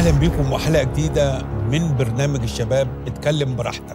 اهلا بيكم وحلقه جديده من برنامج الشباب اتكلم براحتك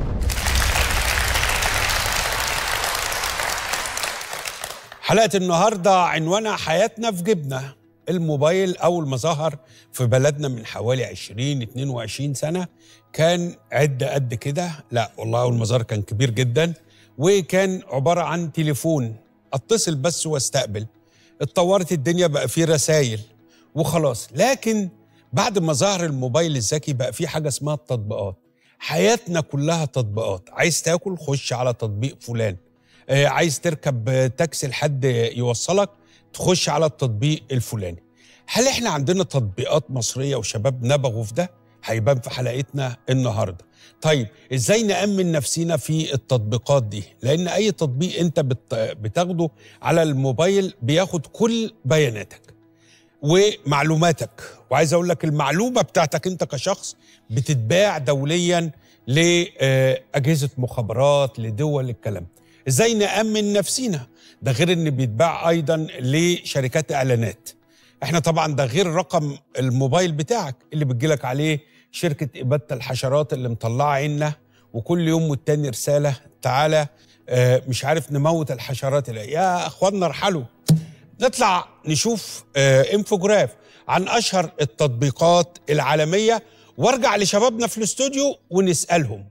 حلقه النهارده عنوانها حياتنا في جبنا الموبايل اول ما ظهر في بلدنا من حوالي 20 22 سنه كان عده قد كده لا والله اول ما ظهر كان كبير جدا وكان عباره عن تليفون اتصل بس واستقبل اتطورت الدنيا بقى فيه رسائل وخلاص لكن بعد ما ظهر الموبايل الذكي بقى فيه حاجه اسمها التطبيقات حياتنا كلها تطبيقات عايز تاكل خش على تطبيق فلان آه، عايز تركب تاكسي لحد يوصلك تخش على التطبيق الفلاني هل احنا عندنا تطبيقات مصريه وشباب نبغوا في ده هيبان في حلقتنا النهارده طيب ازاي نامن نفسينا في التطبيقات دي لان اي تطبيق انت بت- بتاخده على الموبايل بياخد كل بياناتك ومعلوماتك وعايز اقول لك المعلومه بتاعتك انت كشخص بتتباع دوليا لاجهزه مخابرات لدول الكلام ازاي نامن نفسينا ده غير ان بيتباع ايضا لشركات اعلانات احنا طبعا ده غير رقم الموبايل بتاعك اللي بتجيلك عليه شركه اباده الحشرات اللي مطلعه عنا وكل يوم والتاني رساله تعالى آه، مش عارف نموت الحشرات اللي. يا اخوانا ارحلوا نطلع نشوف آه، انفوجراف عن اشهر التطبيقات العالميه وارجع لشبابنا في الاستوديو ونسالهم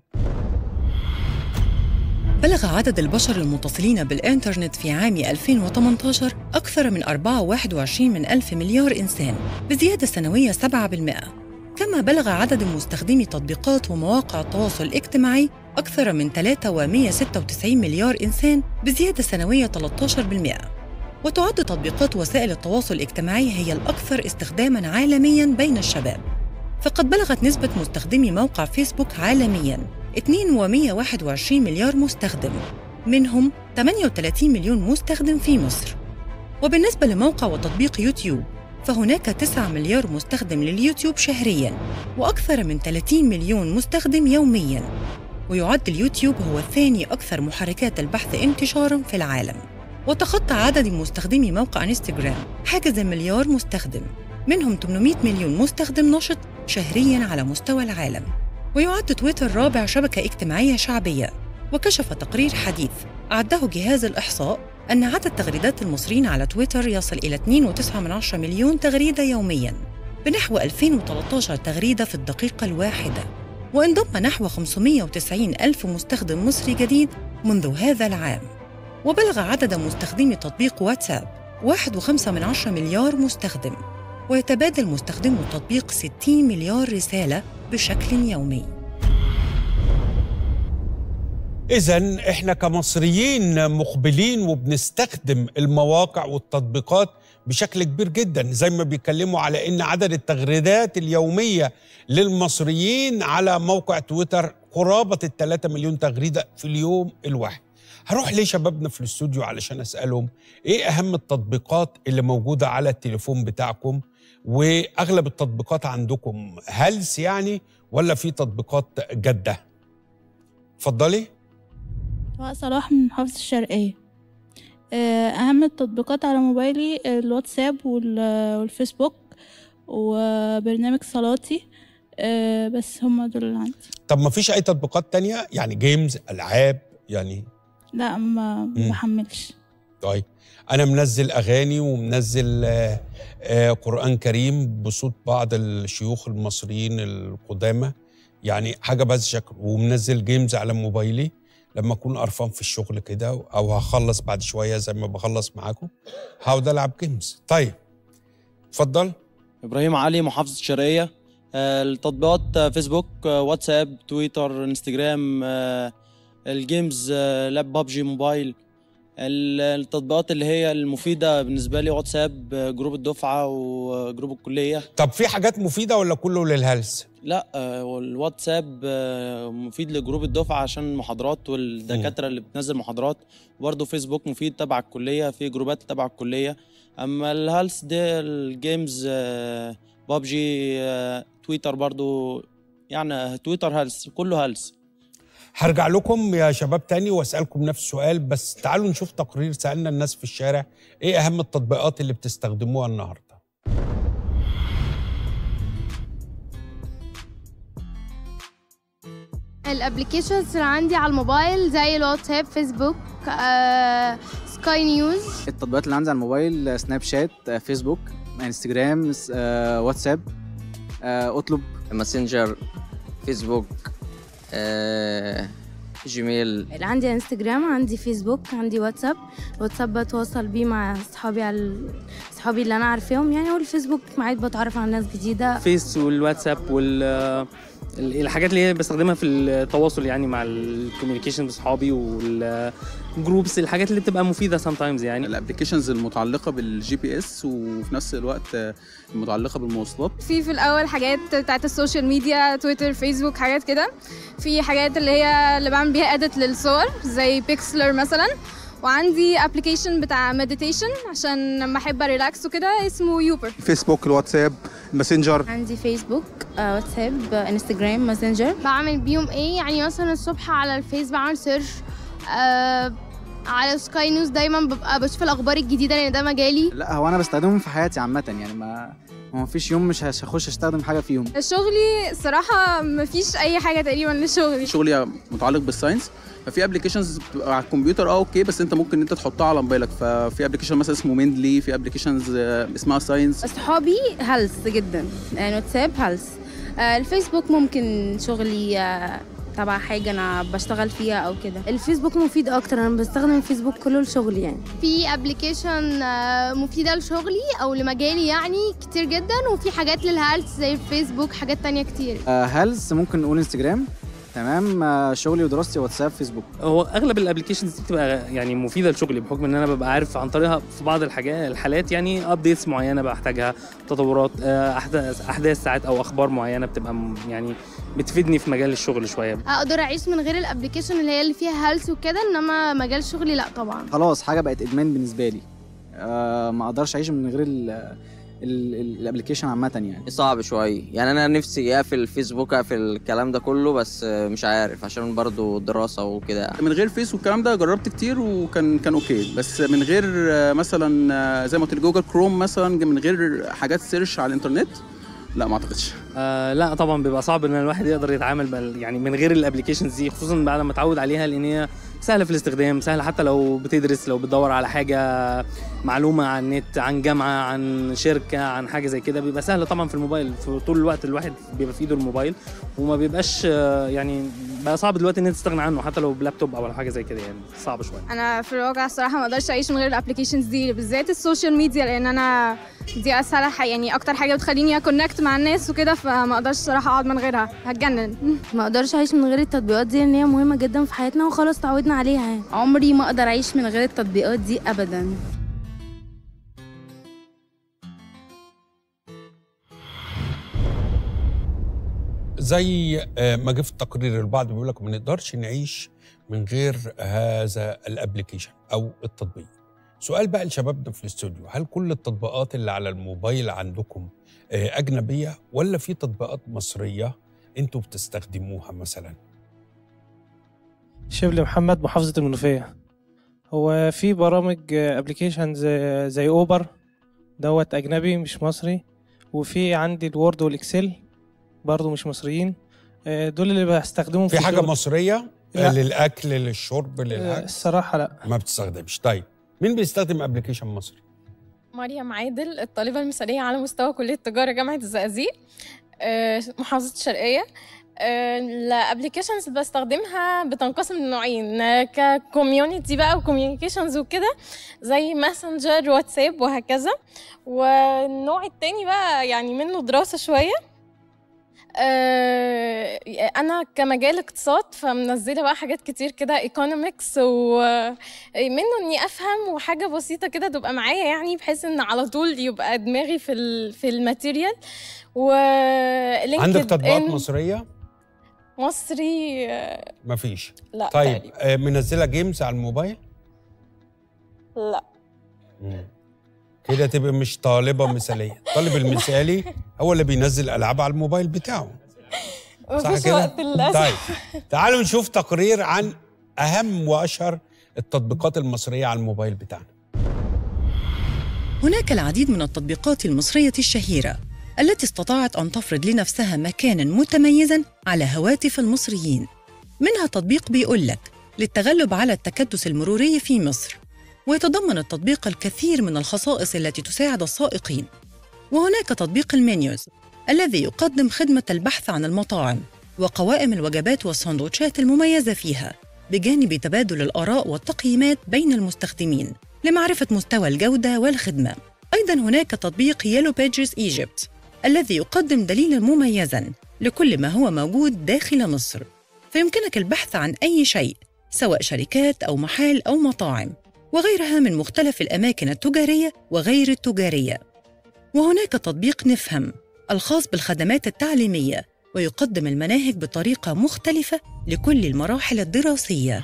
بلغ عدد البشر المتصلين بالإنترنت في عام 2018 أكثر من 4.21 من ألف مليار إنسان بزيادة سنوية 7% كما بلغ عدد مستخدمي تطبيقات ومواقع التواصل الاجتماعي أكثر من 396 مليار إنسان بزيادة سنوية 13% وتعد تطبيقات وسائل التواصل الاجتماعي هي الأكثر استخداماً عالمياً بين الشباب فقد بلغت نسبة مستخدمي موقع فيسبوك عالمياً 2.121 مليار مستخدم منهم 38 مليون مستخدم في مصر وبالنسبة لموقع وتطبيق يوتيوب فهناك 9 مليار مستخدم لليوتيوب شهرياً وأكثر من 30 مليون مستخدم يومياً ويعد اليوتيوب هو ثاني أكثر محركات البحث انتشاراً في العالم وتخطى عدد مستخدمي موقع انستغرام حاجز المليار مستخدم منهم 800 مليون مستخدم نشط شهرياً على مستوى العالم ويعد تويتر رابع شبكة اجتماعية شعبية وكشف تقرير حديث أعده جهاز الإحصاء أن عدد تغريدات المصريين على تويتر يصل إلى 2.9 مليون تغريدة يومياً بنحو 2013 تغريدة في الدقيقة الواحدة وانضم نحو 590 ألف مستخدم مصري جديد منذ هذا العام وبلغ عدد مستخدمي تطبيق واتساب 1.5 مليار مستخدم ويتبادل مستخدمو التطبيق 60 مليار رسالة بشكل يومي إذا إحنا كمصريين مقبلين وبنستخدم المواقع والتطبيقات بشكل كبير جدا زي ما بيتكلموا على إن عدد التغريدات اليومية للمصريين على موقع تويتر قرابة الثلاثة مليون تغريدة في اليوم الواحد هروح ليه شبابنا في الاستوديو علشان أسألهم إيه أهم التطبيقات اللي موجودة على التليفون بتاعكم وأغلب التطبيقات عندكم هلس يعني ولا في تطبيقات جادة اتفضلي سواء صلاح من محافظة الشرقية آه، أهم التطبيقات على موبايلي الواتساب وال- والفيسبوك وبرنامج صلاتي آه، بس هما دول اللي عندي طب ما فيش اي تطبيقات تانية يعني جيمز العاب يعني لا ما مم. بحملش طيب انا منزل اغاني ومنزل آه، آه، قران كريم بصوت بعض الشيوخ المصريين القدامى يعني حاجه بهذا الشكل ومنزل جيمز على موبايلي لما اكون قرفان في الشغل كده او هخلص بعد شويه زي ما بخلص معاكم هقعد العب جيمز طيب اتفضل ابراهيم علي محافظه الشرقيه آه، التطبيقات آه، فيسبوك آه، واتساب تويتر انستجرام آه، الجيمز آه، لاب بابجي موبايل ال- التطبيقات اللي هي المفيده بالنسبه لي واتساب آه، جروب الدفعه وجروب الكليه طب في حاجات مفيده ولا كله للهلس لا آه، والواتساب آه، مفيد لجروب الدفعه عشان المحاضرات والدكاتره اللي بتنزل محاضرات وبرضه فيسبوك مفيد تبع الكليه في جروبات تبع الكليه اما الهلس ده الجيمز آه، بابجي آه، تويتر برضه يعني تويتر هلس كله هلس هرجع لكم يا شباب تاني واسالكم نفس السؤال بس تعالوا نشوف تقرير سالنا الناس في الشارع ايه اهم التطبيقات اللي بتستخدموها النهارده الابلكيشنز اللي عندي على الموبايل زي الواتساب فيسبوك آه، سكاي نيوز التطبيقات اللي عندي على الموبايل سناب شات آه، فيسبوك انستجرام س- آه، واتساب آه، اطلب ماسنجر فيسبوك آه، جيميل اللي عندي انستجرام عندي فيسبوك عندي واتساب واتساب بتواصل بيه مع صحابي على صحابي اللي انا عارفاهم يعني والفيسبوك معايا بتعرف على ناس جديده فيس والواتساب وال ال- الحاجات اللي هي بستخدمها في التواصل يعني مع الكوميونيكيشن بصحابي والجروبس الحاجات اللي بتبقى مفيده sometimes يعني الابلكيشنز المتعلقه بالجي بي اس وفي نفس الوقت آه، المتعلقه بالمواصلات في في الاول حاجات بتاعت السوشيال ميديا تويتر فيسبوك حاجات كده في حاجات اللي هي اللي بعمل بيها اديت للصور زي بيكسلر مثلا وعندي ابلكيشن بتاع مديتيشن عشان لما احب ريلاكس وكده اسمه يوبر فيسبوك الواتساب ماسنجر عندي فيسبوك آه، واتساب آه، انستجرام ماسنجر بعمل بيهم ايه يعني مثلا الصبح على الفيس بعمل سيرش آه على سكاي نيوز دايما ببقى بشوف الاخبار الجديده لان ده مجالي لا هو انا بستخدمهم في حياتي عامه يعني ما ما فيش يوم مش هش- هخش استخدم حاجه فيهم شغلي صراحه مفيش اي حاجه تقريبا لشغلي شغلي متعلق بالساينس ففي ابلكيشنز بتبقى على الكمبيوتر اه اوكي بس انت ممكن انت تحطها على موبايلك ففي ابلكيشن مثلا اسمه ميندلي في ابلكيشنز اسمها ساينس صحابي هلس جدا يعني واتساب هلس آه، الفيسبوك ممكن شغلي آه، تبع حاجة أنا بشتغل فيها أو كده الفيسبوك مفيد أكتر أنا بستخدم الفيسبوك كله لشغلي يعني في ابلكيشن مفيده لشغلي او لمجالي يعني كتير جدا وفي حاجات للهيلث زي الفيسبوك حاجات تانية كتير آه، هلس ممكن نقول انستجرام تمام آه، شغلي ودراستي واتساب فيسبوك هو اغلب الابلكيشنز دي بتبقى يعني مفيده لشغلي بحكم ان انا ببقى عارف عن طريقها في بعض الحاجات الحالات يعني ابديتس معينه بحتاجها تطورات آه، احداث احداث ساعات او اخبار معينه بتبقى م- يعني بتفيدني في مجال الشغل شويه اقدر اعيش من غير الابلكيشن اللي هي اللي فيها هيلث وكده انما مجال شغلي لا طبعا خلاص حاجه بقت ادمان بالنسبه لي آه، ما اقدرش اعيش من غير الابلكيشن عامه يعني صعب شويه يعني انا نفسي اقفل فيسبوك اقفل الكلام ده كله بس آه، مش عارف عشان برضو دراسه وكده من غير فيس والكلام ده جربت كتير وكان كان اوكي بس من غير آه، مثلا آه، زي ما قلت لك جوجل كروم مثلا من غير حاجات سيرش على الانترنت لا ما اعتقدش آه لا طبعا بيبقى صعب ان الواحد يقدر يتعامل بال يعني من غير الابلكيشنز دي خصوصا بعد ما اتعود عليها لان هي سهله في الاستخدام سهله حتى لو بتدرس لو بتدور على حاجه معلومه عن النت عن جامعه عن شركه عن حاجه زي كده بيبقى سهل طبعا في الموبايل في طول الوقت الواحد بيبقى في ايده الموبايل وما بيبقاش آه، يعني بقى صعب دلوقتي ان انت تستغنى عنه حتى لو بلابتوب او حاجه زي كده يعني صعب شويه انا في الواقع الصراحه ما اقدرش اعيش من غير الابلكيشنز دي بالذات السوشيال ميديا لان انا دي اسهل ح- يعني اكتر حاجه بتخليني اكونكت مع الناس وكده فما اقدرش الصراحه اقعد من غيرها هتجنن ما اقدرش اعيش من غير التطبيقات دي لان هي مهمه جدا في حياتنا وخلاص تعودنا عليها يعني. عمري ما اقدر اعيش من غير التطبيقات دي ابدا زي آه، ما جه في التقرير البعض بيقول لك ما نقدرش نعيش من غير هذا الابلكيشن او التطبيق سؤال بقى لشبابنا في الاستوديو هل كل التطبيقات اللي على الموبايل عندكم آه، اجنبيه ولا في تطبيقات مصريه انتوا بتستخدموها مثلا شبل محمد محافظة المنوفية هو في برامج ابلكيشن زي, زي اوبر دوت اجنبي مش مصري وفي عندي الوورد والاكسل برضو مش مصريين آه، دول اللي بستخدمهم في حاجه الشغل. مصريه لا. آه، للاكل للشرب آه، للعكس الصراحة لا ما بتستخدمش طيب مين بيستخدم ابلكيشن مصري مريم عادل الطالبة المثالية على مستوى كلية تجارة جامعة الزقازيق آه، محافظة الشرقية الابلكيشنز اللي بستخدمها بتنقسم لنوعين ككوميونيتي بقى وكوميونيكيشنز وكده زي ماسنجر واتساب وهكذا والنوع التاني بقى يعني منه دراسة شوية آه، انا كمجال اقتصاد فمنزله بقى حاجات كتير كده ايكونومكس ومنه اني افهم وحاجه بسيطه كده تبقى معايا يعني بحيث ان على طول يبقى دماغي في ال في الماتيريال و عندك تطبيقات مصريه مصري آه، مفيش لا طيب تقريبا. آه، منزله جيمز على الموبايل لا مم. كده تبقى مش طالبه مثاليه الطالب المثالي هو اللي بينزل العاب على الموبايل بتاعه صح مفيش كده وقت للاسف طيب تعالوا نشوف تقرير عن اهم واشهر التطبيقات المصريه على الموبايل بتاعنا هناك العديد من التطبيقات المصرية الشهيرة التي استطاعت أن تفرض لنفسها مكانا متميزا على هواتف المصريين منها تطبيق بيقولك للتغلب على التكدس المروري في مصر ويتضمن التطبيق الكثير من الخصائص التي تساعد السائقين وهناك تطبيق المنيوز الذي يقدم خدمة البحث عن المطاعم وقوائم الوجبات والسندوتشات المميزة فيها بجانب تبادل الآراء والتقييمات بين المستخدمين لمعرفة مستوى الجودة والخدمة أيضا هناك تطبيق يلو بيجز ايجيبت الذي يقدم دليلا مميزا لكل ما هو موجود داخل مصر فيمكنك البحث عن أي شيء سواء شركات أو محال أو مطاعم وغيرها من مختلف الأماكن التجارية وغير التجارية وهناك تطبيق نفهم الخاص بالخدمات التعليمية ويقدم المناهج بطريقة مختلفة لكل المراحل الدراسية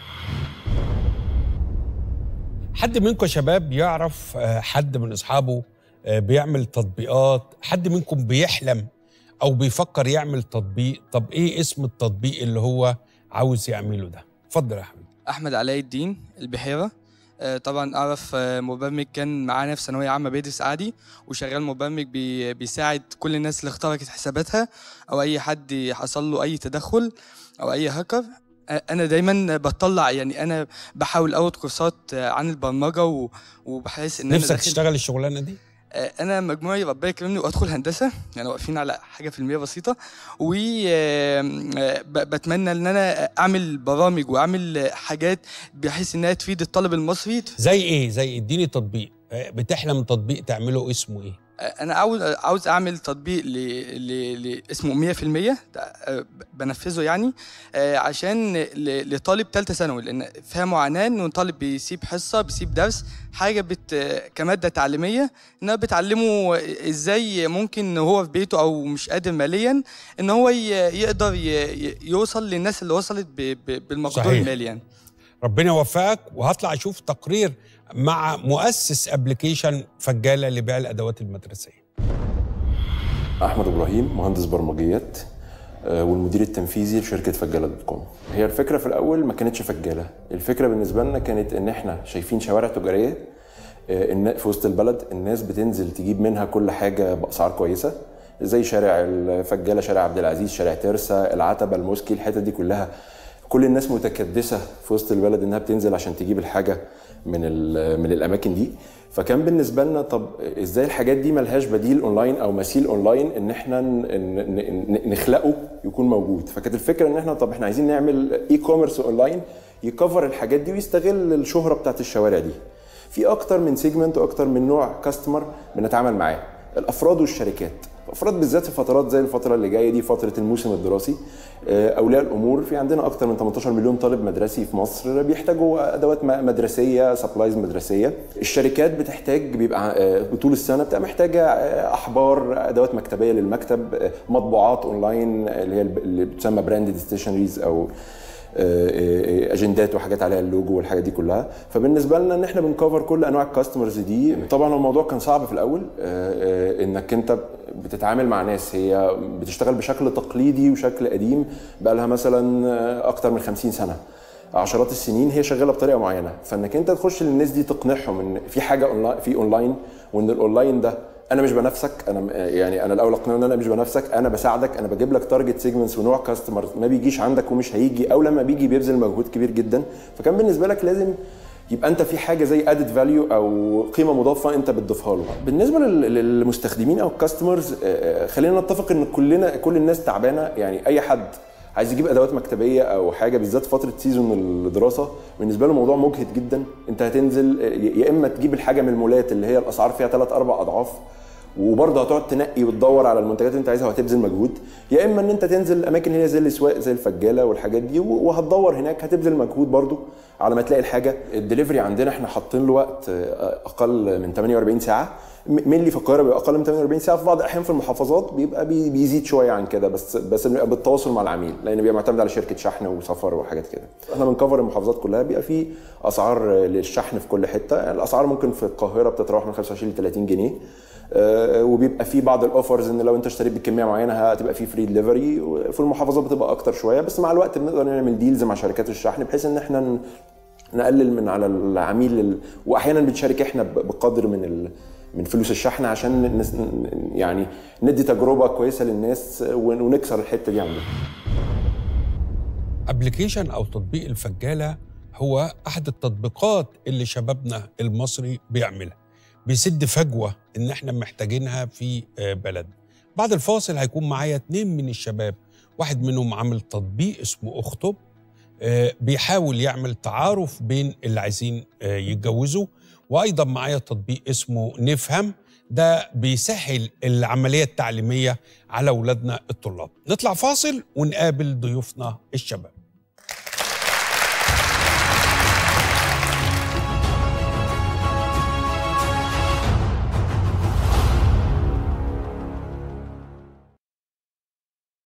حد منكم شباب يعرف آه، حد من اصحابه آه، بيعمل تطبيقات حد منكم بيحلم او بيفكر يعمل تطبيق طب ايه اسم التطبيق اللي هو عاوز يعمله ده اتفضل يا احمد احمد علاء الدين البحيره آه، طبعا اعرف آه، مبرمج كان معانا في ثانويه عامه بيدرس عادي وشغال مبرمج بي- بيساعد كل الناس اللي اخترقت حساباتها او اي حد حصل له اي تدخل او اي هاكر آه، انا دايما بطلع يعني انا بحاول اخد كورسات آه، عن البرمجه و- وبحس ان انا نفسك داخل- تشتغل الشغلانه دي آه، انا مجموعي ربنا يكرمني وادخل هندسه يعني واقفين على حاجه في المية بسيطه وبتمنى ان انا اعمل برامج واعمل حاجات بحيث انها تفيد الطالب المصري زي ايه زي اديني تطبيق آه، بتحلم تطبيق تعمله اسمه ايه انا عاوز عاوز اعمل تطبيق ل... ل... ل... اسمه 100% ده، آه، بنفذه يعني آه، عشان ل... لطالب ثالثه ثانوي لان فيها معاناه انه طالب بيسيب حصه بيسيب درس حاجه بت... كماده تعليميه انها بتعلمه ازاي ممكن هو في بيته او مش قادر ماليا ان هو ي... يقدر ي... ي- يوصل للناس اللي وصلت ب... ب... بالمقدور صحيح. المالي يعني ربنا يوفقك وهطلع اشوف تقرير مع مؤسس ابلكيشن فجاله لبيع الادوات المدرسيه احمد ابراهيم مهندس برمجيات آه، والمدير التنفيذي لشركه فجاله دوت كوم هي الفكره في الاول ما كانتش فجاله الفكره بالنسبه لنا كانت ان احنا شايفين شوارع تجاريه آه، النا- في وسط البلد الناس بتنزل تجيب منها كل حاجه باسعار كويسه زي شارع الفجاله شارع عبد العزيز شارع ترسا العتبه الموسكي الحتت دي كلها كل الناس متكدسه في وسط البلد انها بتنزل عشان تجيب الحاجه من ال- من الاماكن دي فكان بالنسبه لنا طب ازاي الحاجات دي ملهاش بديل اونلاين او مثيل اونلاين ان احنا ن- ن- ن- نخلقه يكون موجود فكانت الفكره ان احنا طب احنا عايزين نعمل اي كوميرس اونلاين يكفر الحاجات دي ويستغل الشهره بتاعت الشوارع دي في اكتر من سيجمنت واكتر من نوع كاستمر بنتعامل معاه الافراد والشركات الافراد بالذات في فترات زي الفتره اللي جايه دي فتره الموسم الدراسي آه، اولياء الامور في عندنا اكتر من 18 مليون طالب مدرسي في مصر بيحتاجوا ادوات م- مدرسيه سبلايز مدرسيه الشركات بتحتاج بيبقى آه، طول السنه بتبقى محتاجه آه، احبار ادوات مكتبيه للمكتب آه، مطبوعات اونلاين اللي هي اللي بتسمى براندد ستيشنريز او آه، آه، اجندات وحاجات عليها اللوجو والحاجات دي كلها فبالنسبه لنا ان احنا بنكفر كل انواع الكاستمرز دي طبعا الموضوع كان صعب في الاول آه، آه، انك انت بتتعامل مع ناس هي بتشتغل بشكل تقليدي وشكل قديم بقى لها مثلا آه، اكتر من 50 سنه عشرات السنين هي شغاله بطريقه معينه فانك انت تخش للناس دي تقنعهم ان في حاجه اونلاين في اونلاين وان الاونلاين ده انا مش بنافسك انا م- يعني انا الاول اقنعه ان انا مش بنافسك انا بساعدك انا بجيب لك تارجت سيجمنتس ونوع كاستمر ما بيجيش عندك ومش هيجي او لما بيجي بيبذل مجهود كبير جدا فكان بالنسبه لك لازم يبقى انت في حاجه زي ادد فاليو او قيمه مضافه انت بتضيفها له بالنسبه لل- للمستخدمين او الكاستمرز خلينا نتفق ان كلنا كل الناس تعبانه يعني اي حد عايز يجيب ادوات مكتبيه او حاجه بالذات فتره سيزون الدراسه بالنسبه له موضوع مجهد جدا انت هتنزل يا اما تجيب الحاجه من المولات اللي هي الاسعار فيها ثلاث اربع اضعاف وبرضه هتقعد تنقي وتدور على المنتجات اللي انت عايزها وهتبذل مجهود يا اما ان انت تنزل اماكن هي زي الاسواق زي الفجاله والحاجات دي وهتدور هناك هتبذل مجهود برضه على ما تلاقي الحاجه الدليفري عندنا احنا حاطين له وقت آه، اقل من 48 ساعه ملي في القاهره بيبقى اقل من 48 ساعه في بعض الاحيان في المحافظات بيبقى بي- بيزيد شويه عن كده بس بس بيبقى بالتواصل مع العميل لان بيبقى معتمد على شركه شحن وسفر وحاجات كده احنا بنكفر المحافظات كلها بيبقى في اسعار للشحن في كل حته الاسعار ممكن في القاهره بتتراوح من 25 ل 30 جنيه آه، وبيبقى في بعض الاوفرز ان لو انت اشتريت بكميه معينه هتبقى في فري دليفري وفي المحافظات بتبقى اكتر شويه بس مع الوقت بنقدر نعمل ديلز مع شركات الشحن بحيث ان احنا ن- نقلل من على العميل ال... واحيانا بنشارك احنا ب- بقدر من ال... من فلوس الشحن عشان نس... يعني ندي تجربه كويسه للناس ون- ونكسر الحته دي عندنا ابلكيشن او تطبيق الفجاله هو احد التطبيقات اللي شبابنا المصري بيعملها بيسد فجوه ان احنا محتاجينها في آه، بلدنا بعد الفاصل هيكون معايا اتنين من الشباب واحد منهم عامل تطبيق اسمه اخطب آه، بيحاول يعمل تعارف بين اللي عايزين آه، يتجوزوا وايضا معايا تطبيق اسمه نفهم ده بيسهل العمليه التعليميه على اولادنا الطلاب نطلع فاصل ونقابل ضيوفنا الشباب